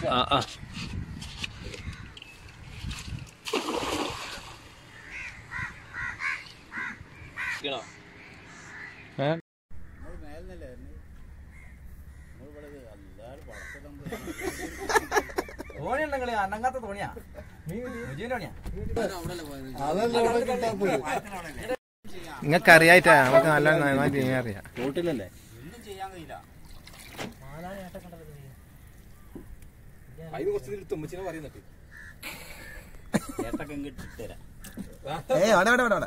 ആ ആ ഏ തോണിയുണ്ട് നിങ്ങള് അന്നങ്ങാത്ത തോണിയാ വിജയന്റെ തോണിയാ നിങ്ങൾക്ക് അറിയായിട്ടാ നമുക്ക് നല്ല നന്നായിട്ട് ചെയ്യാൻ അറിയാം ബോട്ടിലല്ലേ അതിന് കുറച്ച് തുമ്മച്ചിനെ പറയുന്നുണ്ട് ഏട്ടൊക്കെ ഇങ്ങോട്ട് ഇട്ടുതരാം ഏ അവിടെ അവിടെ അവിടെ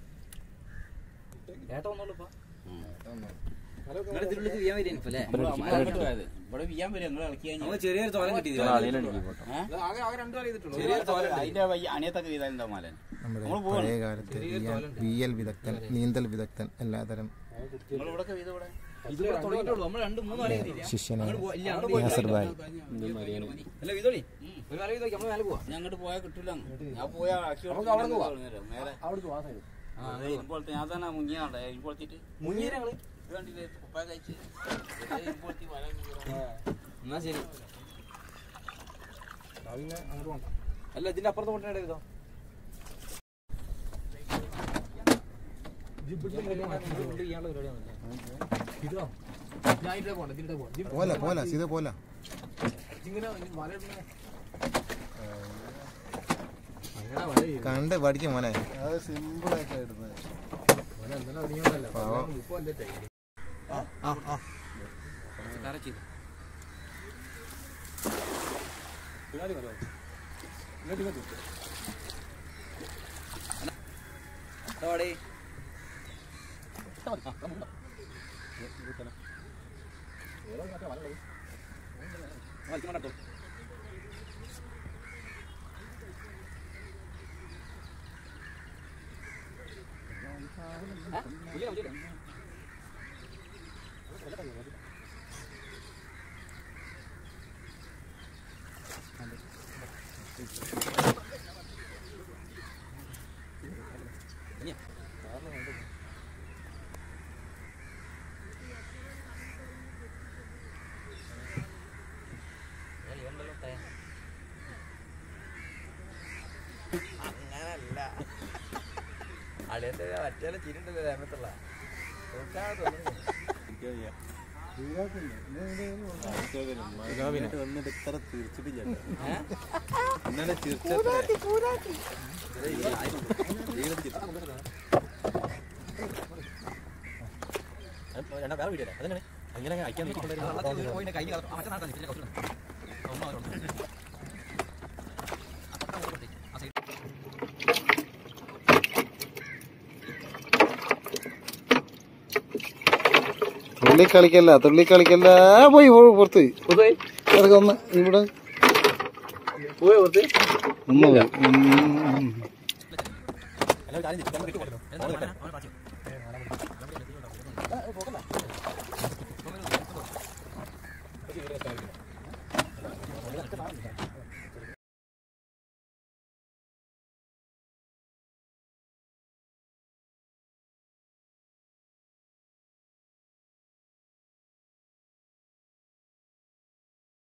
ഏട്ട വന്നോളൂ ഇപ്പൊ നിങ്ങളുടെ ഇതിനുള്ളിൽ ചെയ്യാൻ വരിക അല്ലേ അങ്ങോട്ട് പോയത് ഇവിടെ ചെയ്യാൻ വരും നിങ്ങൾ ഇളക്കി നമുക്ക് ചെറിയൊരു തോലം കിട്ടിയില്ല ആകെ ആകെ രണ്ടു കാലം ചെയ്തിട്ടുള്ളൂ ചെറിയൊരു തോലം അതിന്റെ വയ്യ അണിയത്തൊക്കെ ചെയ്താലുണ്ടാവും മാലൻ നമ്മുടെ നമ്മള് പോവാണ്. പഴയ കാലത്ത് വി എൽ വിദഗ്ധൻ നീന്തൽ വിദഗ്ധൻ എല്ലാതരം നിങ്ങൾ ഇവിടെ ചെയ്ത് ഇവിടെ ഇതിവിടെ തുടങ്ങിയിട്ടുള്ളൂ നമ്മൾ രണ്ട് മൂന്ന് കാലം ചെയ്തില്ല ശിഷ്യനാണ് ഇല്ല അങ്ങോട്ട് പോയി നാസർ ഭായ് അല്ല വിതോളി ഒരു കാലം ചെയ്തോക്കി നമ്മൾ മേലെ പോവാ ഞാൻ അങ്ങോട്ട് പോയാൽ കിട്ടൂല ഞാൻ പോയാൽ ആക്കി നമുക്ക് അവിടെ പോവാം. മേലെ അവിടെ പോവാ സൈഡ് അതെ ഇപ്പോഴത്തെ ഞാൻ തന്നെ മുങ്ങിയാണ്ടേ ഇപ്പോഴത്തിട്ട് മുങ്ങിയ ഞങ്ങള് ഇത് കണ്ടില്ലേ കുപ്പായ കഴിച്ച് ഇപ്പോഴത്തെ വല എന്നാ ശരി അങ്ങോട്ട് പോണ്ട അല്ല ഇതിന്റെ അപ്പുറത്ത് കൊണ്ടേ ഇതോ പോല പോല സീത പോല കണ്ട് പഠിക്കും മോനെ പാവം. അളിയന്റെ മറ്റേ ചിരിണ്ടല്ലോ രമത്തുള്ള വന്നിട്ട് ഇത്ര തീർച്ചിട്ടില്ല വേറെ വീഡിയോ അതെങ്ങനെ അങ്ങനെ അയക്കാൻ തുള്ളി കളിക്കല്ല തുള്ളി കളിക്കല്ല ആ, പോയി പോയി പുറത്ത് അതൊക്കെ ഒന്ന് ഇവിടെ ഒന്ന് പോയി. ഉം.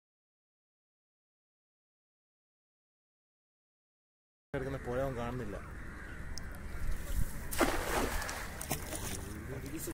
കിടക്കുന്ന പുഴ കാണുന്നില്ല